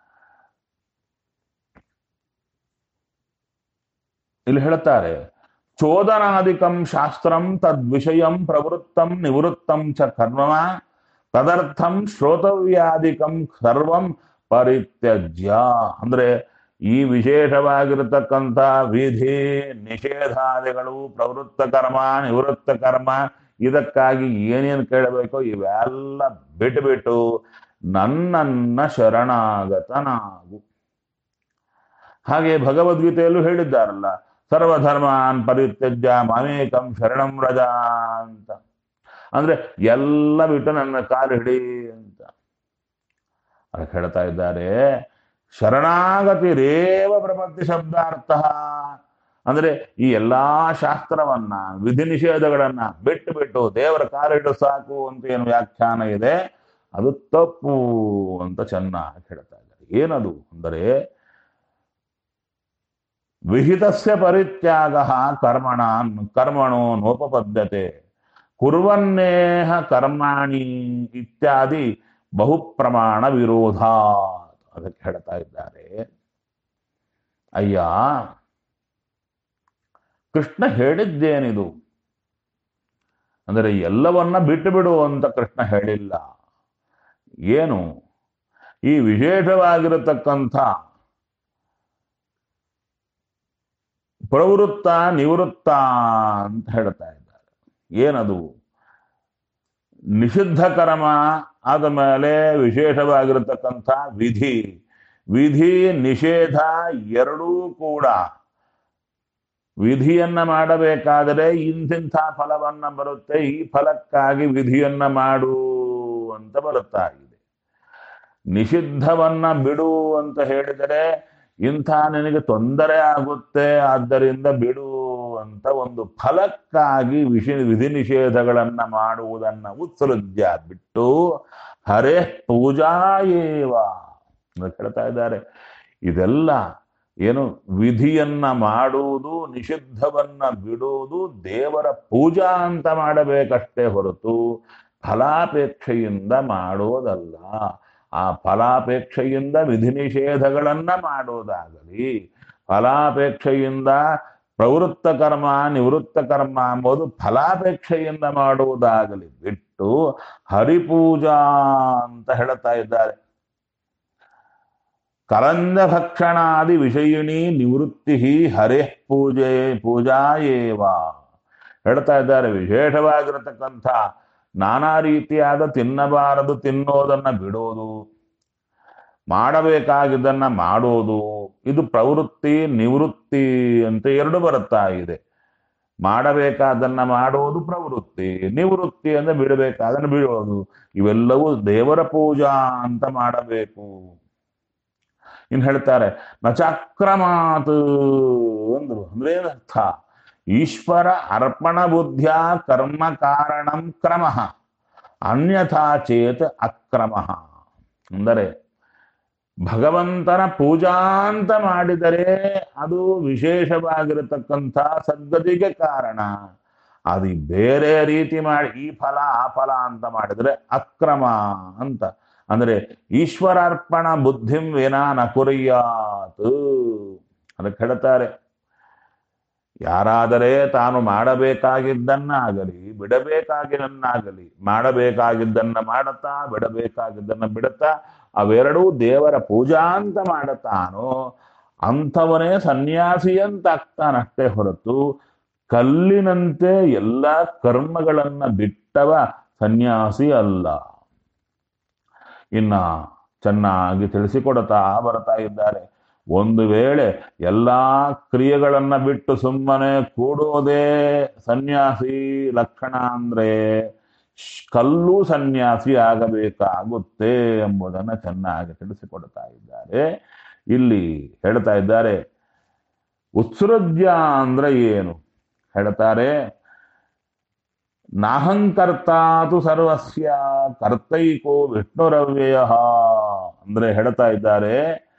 ಇಲ್ಲಿ ಹೇಳ್ತಾರೆ ಚೋದನಾದಿಕಂ ಶಾಸ್ತ್ರಂ ತದ್ವಿಷಯಂ ಪ್ರವೃತ್ತಂ ನಿವೃತ್ತಂ ಚ ಕರ್ಮ ತದರ್ಥಂ ಶ್ರೋತವ್ಯಾದಿಕಂ ಸರ್ವಂ ಪರಿತ್ಯಜ್ಯ ಅಂದ್ರೆ ಈ ವಿಶೇಷವಾಗಿರತಕ್ಕಂಥ ವಿಧಿ ನಿಷೇಧಾದಿಗಳು ಪ್ರವೃತ್ತ ಕರ್ಮ ನಿವೃತ್ತ ಕರ್ಮ ಇದಕ್ಕಾಗಿ ಏನೇನು ಕೇಳಬೇಕೋ ಇವೆಲ್ಲ ಬಿಟ್ಟುಬಿಟ್ಟು ನನ್ನನ್ನ ಶರಣಾಗತನಾಗು ಹಾಗೆ ಭಗವದ್ಗೀತೆಯಲ್ಲೂ ಹೇಳಿದ್ದಾರಲ್ಲ ಸರ್ವಧರ್ಮಾನ್ ಪರಿತ್ಯಜ್ಯ ಮಾಮೇಕಂ ಶರಣಂ ರಜ ಅಂತ ಅಂದ್ರೆ ಎಲ್ಲ ಬಿಟ್ಟು ನನ್ನ ಕಾಲು ಹಿಡಿ ಅಂತ ಅದಕ್ಕೆ ಹೇಳ್ತಾ ಇದ್ದಾರೆ ಶರಣಾಗತಿ ರೇವ ಪ್ರಪತ್ತಿ ಶಬ್ದಾರ್ಥ ಅಂದ್ರೆ ಈ ಎಲ್ಲಾ ಶಾಸ್ತ್ರವನ್ನ ವಿಧಿ ನಿಷೇಧಗಳನ್ನ ಬಿಟ್ಟು ಬಿಟ್ಟು ದೇವರ ಕಾಲಿಟ್ಟು ಸಾಕು ಅಂತ ಏನು ವ್ಯಾಖ್ಯಾನ ಇದೆ ಅದು ತಪ್ಪು ಅಂತ ಚೆನ್ನಾಗಿ ಹೇಳ್ತಾ ಇದ್ದಾರೆ ಏನದು ಅಂದರೆ ವಿಹಿತಸ್ಯ ಪರಿತ್ಯಾಗ ಕರ್ಮಣ ಕರ್ಮಣೋ ನೋಪಪದ್ಯತೆ ಕುರ್ವನ್ನೇಹ ಕರ್ಮಾಣಿ ಇತ್ಯಾದಿ ಬಹುಪ್ರಮಾಣ ವಿರೋಧ ಅದಕ್ಕೆ ಹೇಳ್ತಾ ಇದ್ದಾರೆ ಅಯ್ಯ ಕೃಷ್ಣ ಹೇಳಿದ್ದೇನಿದು ಅಂದರೆ ಎಲ್ಲವನ್ನ ಬಿಟ್ಟು ಬಿಡು ಅಂತ ಕೃಷ್ಣ ಹೇಳಿಲ್ಲ ಏನು ಈ ವಿಶೇಷವಾಗಿರತಕ್ಕಂಥ ಪ್ರವೃತ್ತ ನಿವೃತ್ತ ಅಂತ ಹೇಳ್ತಾ ಇದ್ದಾರೆ ಏನದು ನಿಷಿದ್ಧ ಕರ್ಮ ಆದ ಮೇಲೆ ವಿಶೇಷವಾಗಿರತಕ್ಕಂಥ ವಿಧಿ ವಿಧಿ ನಿಷೇಧ ಎರಡೂ ಕೂಡ ವಿಧಿಯನ್ನ ಮಾಡಬೇಕಾದರೆ ಇಂತಿಂಥ ಫಲವನ್ನ ಬರುತ್ತೆ ಈ ಫಲಕ್ಕಾಗಿ ವಿಧಿಯನ್ನ ಮಾಡು ಅಂತ ಬರುತ್ತಾ ಇದೆ ನಿಷಿದ್ಧವನ್ನ ಬಿಡು ಅಂತ ಹೇಳಿದರೆ ಇಂಥ ನಿನಗೆ ತೊಂದರೆ ಆಗುತ್ತೆ ಆದ್ದರಿಂದ ಬಿಡು ಅಂತ ಒಂದು ಫಲಕ್ಕಾಗಿ ವಿಷ ವಿಧಿ ನಿಷೇಧಗಳನ್ನ ಮಾಡುವುದನ್ನ ಉತ್ಸೃಜ್ಯ ಬಿಟ್ಟು ಹರೇ ಪೂಜಾ ಏವ ಅಂತ ಹೇಳ್ತಾ ಇದ್ದಾರೆ ಇದೆಲ್ಲ ಏನು ವಿಧಿಯನ್ನ ಮಾಡುವುದು ನಿಷಿದ್ಧವನ್ನ ಬಿಡುವುದು ದೇವರ ಪೂಜಾ ಅಂತ ಮಾಡಬೇಕಷ್ಟೇ ಹೊರತು ಫಲಾಪೇಕ್ಷೆಯಿಂದ ಮಾಡೋದಲ್ಲ ಆ ಫಲಾಪೇಕ್ಷೆಯಿಂದ ವಿಧಿ ನಿಷೇಧಗಳನ್ನ ಮಾಡೋದಾಗಲಿ ಫಲಾಪೇಕ್ಷೆಯಿಂದ ಪ್ರವೃತ್ತ ಕರ್ಮ ನಿವೃತ್ತ ಕರ್ಮ ಎಂಬುದು ಫಲಾಪೇಕ್ಷೆಯಿಂದ ಮಾಡುವುದಾಗಲಿ ಬಿಟ್ಟು ಹರಿಪೂಜಾ ಅಂತ ಹೇಳ್ತಾ ಇದ್ದಾರೆ ಕರಂದ ಭಕ್ಷಣಾದಿ ವಿಷಯಿಣಿ ನಿವೃತ್ತಿ ಹರೇ ಪೂಜೆ ಪೂಜಾ ಏವ ಹೇಳ್ತಾ ಇದ್ದಾರೆ ವಿಶೇಷವಾಗಿರತಕ್ಕಂಥ ನಾನಾ ರೀತಿಯಾದ ತಿನ್ನಬಾರದು ತಿನ್ನೋದನ್ನ ಬಿಡೋದು ಮಾಡಬೇಕಾಗಿದ್ದನ್ನ ಮಾಡೋದು ಇದು ಪ್ರವೃತ್ತಿ ನಿವೃತ್ತಿ ಅಂತ ಎರಡು ಬರುತ್ತಾ ಇದೆ ಮಾಡಬೇಕಾದನ್ನ ಮಾಡೋದು ಪ್ರವೃತ್ತಿ ನಿವೃತ್ತಿ ಅಂದ್ರೆ ಬಿಡಬೇಕಾದನ್ನ ಬಿಡೋದು ಇವೆಲ್ಲವೂ ದೇವರ ಪೂಜಾ ಅಂತ ಮಾಡಬೇಕು ಇನ್ ಹೇಳ್ತಾರೆ ನಚಾಕ್ರಮಾತ್ ಅಂದ್ರು ಅಂದ್ರೆ ಏನರ್ಥ ಈಶ್ವರ ಅರ್ಪಣ ಬುದ್ಧಿಯ ಕರ್ಮ ಕಾರಣಂ ಕ್ರಮ ಅನ್ಯಥಾ ಚೇತ್ ಅಕ್ರಮ ಅಂದರೆ ಭಗವಂತನ ಪೂಜಾ ಅಂತ ಮಾಡಿದರೆ ಅದು ವಿಶೇಷವಾಗಿರತಕ್ಕಂಥ ಸದ್ಗತಿಗೆ ಕಾರಣ ಅದು ಬೇರೆ ರೀತಿ ಮಾಡಿ ಈ ಫಲ ಆ ಫಲ ಅಂತ ಮಾಡಿದ್ರೆ ಅಕ್ರಮ ಅಂತ ಅಂದ್ರೆ ಈಶ್ವರಾರ್ಪಣ ಬುದ್ಧಿಂ ವಿನಾ ನ ಕುರಿಯಾತ್ ಅದಕ್ಕೆ ಹೇಳ್ತಾರೆ ಯಾರಾದರೆ ತಾನು ಮಾಡಬೇಕಾಗಿದ್ದನ್ನಾಗಲಿ ಬಿಡಬೇಕಾಗಿದ್ದನ್ನಾಗಲಿ ಮಾಡಬೇಕಾಗಿದ್ದನ್ನ ಮಾಡತಾ ಬಿಡಬೇಕಾಗಿದ್ದನ್ನ ಬಿಡತಾ ಅವೆರಡೂ ದೇವರ ಪೂಜಾ ಅಂತ ಮಾಡತಾನೋ ಅಂಥವನೇ ಸನ್ಯಾಸಿ ಅಂತ ಆಗ್ತಾನಷ್ಟೇ ಹೊರತು ಕಲ್ಲಿನಂತೆ ಎಲ್ಲ ಕರ್ಮಗಳನ್ನ ಬಿಟ್ಟವ ಸನ್ಯಾಸಿ ಅಲ್ಲ ಇನ್ನ ಚೆನ್ನಾಗಿ ತಿಳಿಸಿಕೊಡ್ತಾ ಬರ್ತಾ ಇದ್ದಾರೆ ಒಂದು ವೇಳೆ ಎಲ್ಲಾ ಕ್ರಿಯೆಗಳನ್ನ ಬಿಟ್ಟು ಸುಮ್ಮನೆ ಕೂಡೋದೇ ಸನ್ಯಾಸಿ ಲಕ್ಷಣ ಅಂದ್ರೆ ಶ್- ಕಲ್ಲು ಸನ್ಯಾಸಿ ಆಗಬೇಕಾಗುತ್ತೆ ಎಂಬುದನ್ನ ಚೆನ್ನಾಗಿ ತಿಳಿಸಿಕೊಡ್ತಾ ಇದ್ದಾರೆ ಇಲ್ಲಿ ಹೇಳ್ತಾ ಇದ್ದಾರೆ ಉತ್ಸೃಜ್ಯ ಅಂದ್ರೆ ಏನು ಹೇಳ್ತಾರೆ ನಾಹಂಕರ್ತಾತು ಸರ್ವಸ್ಯ ಕರ್ತೈಕೋ ವಿಷ್ಣುರವ್ಯಯ ಅಂದ್ರೆ ಹೇಳ್ತಾ ಇದ್ದಾರೆ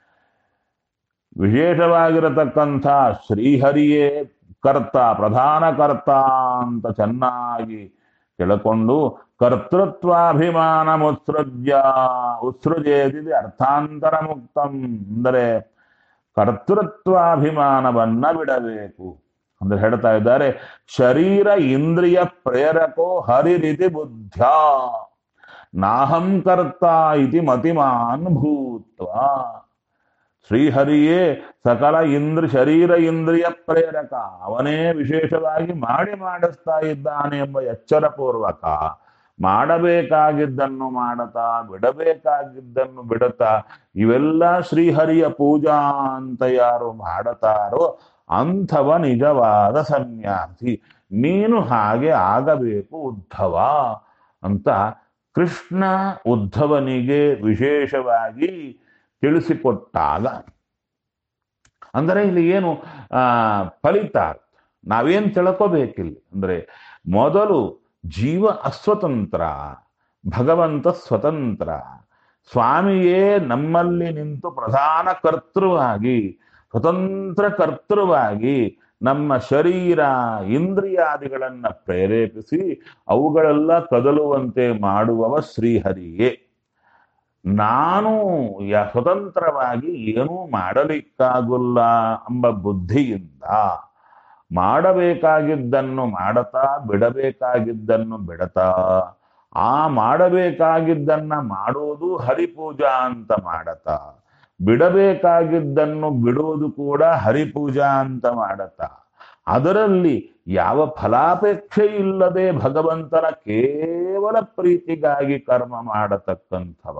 ವಿಶೇಷವಾಗಿರತಕ್ಕಂಥ ಶ್ರೀಹರಿಯೇ ಕರ್ತ ಪ್ರಧಾನ ಕರ್ತ ಅಂತ ಚೆನ್ನಾಗಿ ತಿಳ್ಕೊಂಡು ಕರ್ತೃತ್ವಾಭಿಮಾನ ಉತ್ಸೃಜ್ಯ ಉತ್ಸೃಜೇದಿದೆ ಅರ್ಥಾಂತರ ಮುಕ್ತಂ ಅಂದರೆ ಕರ್ತೃತ್ವಾಭಿಮಾನವನ್ನ ಬಿಡಬೇಕು ಅಂದ್ರೆ ಹೇಳ್ತಾ ಇದ್ದಾರೆ ಶರೀರ ಇಂದ್ರಿಯ ಪ್ರೇರಕೋ ಹರಿರಿತಿ ಬುದ್ಧ ನಾಹಂ ಕರ್ತ ಇತಿ ಮತಿಮಾನ್ ಭೂತ್ವ ಶ್ರೀಹರಿಯೇ ಸಕಲ ಇಂದ್ರ ಶರೀರ ಇಂದ್ರಿಯ ಪ್ರೇರಕ ಅವನೇ ವಿಶೇಷವಾಗಿ ಮಾಡಿ ಮಾಡಿಸ್ತಾ ಇದ್ದಾನೆ ಎಂಬ ಎಚ್ಚರ ಪೂರ್ವಕ ಮಾಡಬೇಕಾಗಿದ್ದನ್ನು ಮಾಡತಾ ಬಿಡಬೇಕಾಗಿದ್ದನ್ನು ಬಿಡತಾ ಇವೆಲ್ಲ ಶ್ರೀಹರಿಯ ಪೂಜಾ ಅಂತ ಯಾರು ಮಾಡತಾರೋ ಅಂಥವ ನಿಜವಾದ ಸನ್ಯಾಸಿ ನೀನು ಹಾಗೆ ಆಗಬೇಕು ಉದ್ಧವ ಅಂತ ಕೃಷ್ಣ ಉದ್ಧವನಿಗೆ ವಿಶೇಷವಾಗಿ ತಿಳಿಸಿಕೊಟ್ಟಾಗ ಅಂದರೆ ಇಲ್ಲಿ ಏನು ಆ ಫಲಿತಾರ್ಥ ನಾವೇನ್ ತಿಳ್ಕೋಬೇಕಿಲ್ಲಿ ಅಂದ್ರೆ ಮೊದಲು ಜೀವ ಅಸ್ವತಂತ್ರ ಭಗವಂತ ಸ್ವತಂತ್ರ ಸ್ವಾಮಿಯೇ ನಮ್ಮಲ್ಲಿ ನಿಂತು ಪ್ರಧಾನ ಕರ್ತೃವಾಗಿ ಸ್ವತಂತ್ರ ಕರ್ತೃವಾಗಿ ನಮ್ಮ ಶರೀರ ಇಂದ್ರಿಯಾದಿಗಳನ್ನ ಪ್ರೇರೇಪಿಸಿ ಅವುಗಳೆಲ್ಲ ಕದಲುವಂತೆ ಮಾಡುವವ ಶ್ರೀಹರಿಯೇ ನಾನು ಯ ಸ್ವತಂತ್ರವಾಗಿ ಏನೂ ಮಾಡಲಿಕ್ಕಾಗುಲ್ಲ ಎಂಬ ಬುದ್ಧಿಯಿಂದ ಮಾಡಬೇಕಾಗಿದ್ದನ್ನು ಮಾಡತಾ ಬಿಡಬೇಕಾಗಿದ್ದನ್ನು ಬಿಡತಾ ಆ ಮಾಡಬೇಕಾಗಿದ್ದನ್ನ ಮಾಡೋದು ಹರಿಪೂಜಾ ಅಂತ ಮಾಡತಾ ಬಿಡಬೇಕಾಗಿದ್ದನ್ನು ಬಿಡುವುದು ಕೂಡ ಹರಿಪೂಜಾ ಅಂತ ಮಾಡತಾ ಅದರಲ್ಲಿ ಯಾವ ಫಲಾಪೇಕ್ಷೆ ಇಲ್ಲದೆ ಭಗವಂತನ ಕೇವಲ ಪ್ರೀತಿಗಾಗಿ ಕರ್ಮ ಮಾಡತಕ್ಕಂಥವ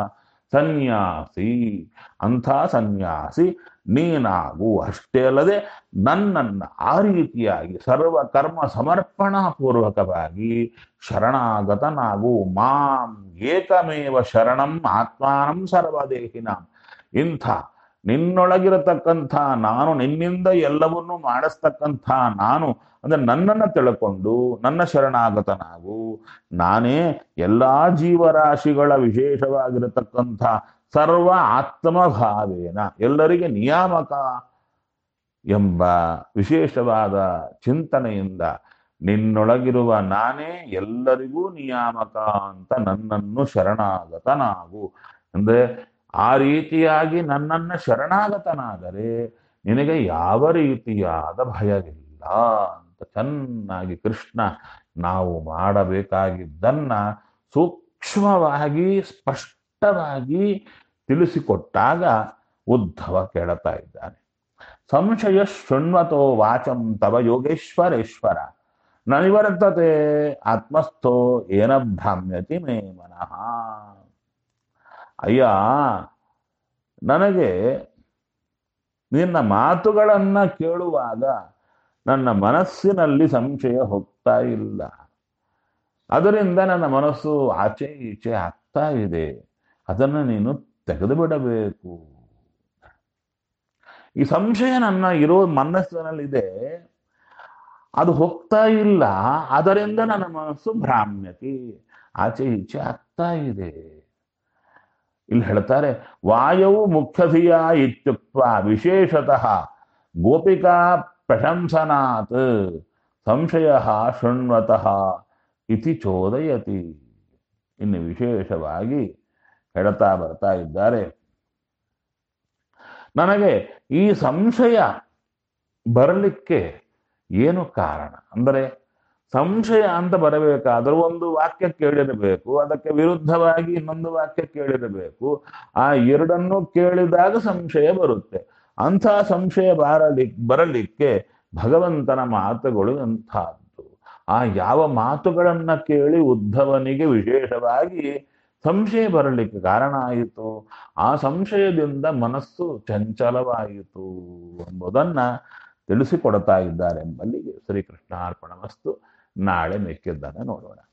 ಸನ್ಯಾಸಿ ಅಂಥ ಸನ್ಯಾಸಿ ನೀನಾಗು ಅಷ್ಟೇ ಅಲ್ಲದೆ ನನ್ನನ್ನ ಆ ರೀತಿಯಾಗಿ ಸರ್ವ ಕರ್ಮ ಸಮರ್ಪಣಾ ಪೂರ್ವಕವಾಗಿ ಶರಣಾಗತನಾಗು ಮಾಂ ಏಕಮೇವ ಶರಣಂ ಆತ್ಮಾನಂ ಸರ್ವದೇಹಿನಾಂ ಇಂಥ ನಿನ್ನೊಳಗಿರತಕ್ಕಂಥ ನಾನು ನಿನ್ನಿಂದ ಎಲ್ಲವನ್ನೂ ಮಾಡಿಸ್ತಕ್ಕಂಥ ನಾನು ಅಂದ್ರೆ ನನ್ನನ್ನು ತಿಳ್ಕೊಂಡು ನನ್ನ ಶರಣಾಗತನಾಗು ನಾನೇ ಎಲ್ಲಾ ಜೀವರಾಶಿಗಳ ವಿಶೇಷವಾಗಿರತಕ್ಕಂಥ ಸರ್ವ ಆತ್ಮಭಾವೇನ ಎಲ್ಲರಿಗೆ ನಿಯಾಮಕ ಎಂಬ ವಿಶೇಷವಾದ ಚಿಂತನೆಯಿಂದ ನಿನ್ನೊಳಗಿರುವ ನಾನೇ ಎಲ್ಲರಿಗೂ ನಿಯಾಮಕ ಅಂತ ನನ್ನನ್ನು ಶರಣಾಗತನಾಗು ಅಂದ್ರೆ ಆ ರೀತಿಯಾಗಿ ನನ್ನನ್ನ ಶರಣಾಗತನಾದರೆ ನಿನಗೆ ಯಾವ ರೀತಿಯಾದ ಭಯವಿಲ್ಲ ಅಂತ ಚೆನ್ನಾಗಿ ಕೃಷ್ಣ ನಾವು ಮಾಡಬೇಕಾಗಿದ್ದನ್ನ ಸೂಕ್ಷ್ಮವಾಗಿ ಸ್ಪಷ್ಟವಾಗಿ ತಿಳಿಸಿಕೊಟ್ಟಾಗ ಉದ್ಧವ ಕೇಳುತ್ತಾ ಇದ್ದಾನೆ ಸಂಶಯ ಶೃಣ್ವತೋ ವಾಚಂ ತವ ಯೋಗೇಶ್ವರೇಶ್ವರ ನ ನಿವರ್ತತೆ ಆತ್ಮಸ್ಥೋ ಏನ ಭ್ರಾಮ್ಯತಿ ಮೇ ಮನಃ ಅಯ್ಯ ನನಗೆ ನಿನ್ನ ಮಾತುಗಳನ್ನ ಕೇಳುವಾಗ ನನ್ನ ಮನಸ್ಸಿನಲ್ಲಿ ಸಂಶಯ ಹೋಗ್ತಾ ಇಲ್ಲ ಅದರಿಂದ ನನ್ನ ಮನಸ್ಸು ಆಚೆ ಈಚೆ ಆಗ್ತಾ ಇದೆ ಅದನ್ನು ನೀನು ತೆಗೆದು ಬಿಡಬೇಕು ಈ ಸಂಶಯ ನನ್ನ ಇರೋ ಮನಸ್ಸಿನಲ್ಲಿದೆ ಅದು ಹೋಗ್ತಾ ಇಲ್ಲ ಅದರಿಂದ ನನ್ನ ಮನಸ್ಸು ಭ್ರಾಮ್ಯತಿ ಆಚೆ ಈಚೆ ಆಗ್ತಾ ಇದೆ ಇಲ್ಲಿ ಹೇಳ್ತಾರೆ ವಾಯವು ಮುಖ್ಯಧಿಯ ಇತ್ಯುಕ್ತ ವಿಶೇಷತಃ ಗೋಪಿಕಾ ಪ್ರಶಂಸನಾತ್ ಸಂಶಯ ಶೃಣ್ವತಃ ಇತಿ ಚೋದಯತಿ ಇನ್ನು ವಿಶೇಷವಾಗಿ ಹೇಳ್ತಾ ಬರ್ತಾ ಇದ್ದಾರೆ ನನಗೆ ಈ ಸಂಶಯ ಬರಲಿಕ್ಕೆ ಏನು ಕಾರಣ ಅಂದರೆ ಸಂಶಯ ಅಂತ ಬರಬೇಕಾದ್ರೆ ಒಂದು ವಾಕ್ಯ ಕೇಳಿರಬೇಕು ಅದಕ್ಕೆ ವಿರುದ್ಧವಾಗಿ ಇನ್ನೊಂದು ವಾಕ್ಯ ಕೇಳಿರಬೇಕು ಆ ಎರಡನ್ನು ಕೇಳಿದಾಗ ಸಂಶಯ ಬರುತ್ತೆ ಅಂಥ ಸಂಶಯ ಬರಲಿ ಬರಲಿಕ್ಕೆ ಭಗವಂತನ ಮಾತುಗಳು ಅಂಥದ್ದು ಆ ಯಾವ ಮಾತುಗಳನ್ನ ಕೇಳಿ ಉದ್ಧವನಿಗೆ ವಿಶೇಷವಾಗಿ ಸಂಶಯ ಬರಲಿಕ್ಕೆ ಕಾರಣ ಆಯಿತು ಆ ಸಂಶಯದಿಂದ ಮನಸ್ಸು ಚಂಚಲವಾಯಿತು ಎಂಬುದನ್ನ ತಿಳಿಸಿಕೊಡ್ತಾ ಇದ್ದಾರೆ ಎಂಬಲ್ಲಿಗೆ ಶ್ರೀಕೃಷ್ಣಾರ್ಪಣ ವಸ್ತು ನಾಳೆ ಮೆಕ್ಕಿದ್ದನ್ನು ನೋಡೋಣ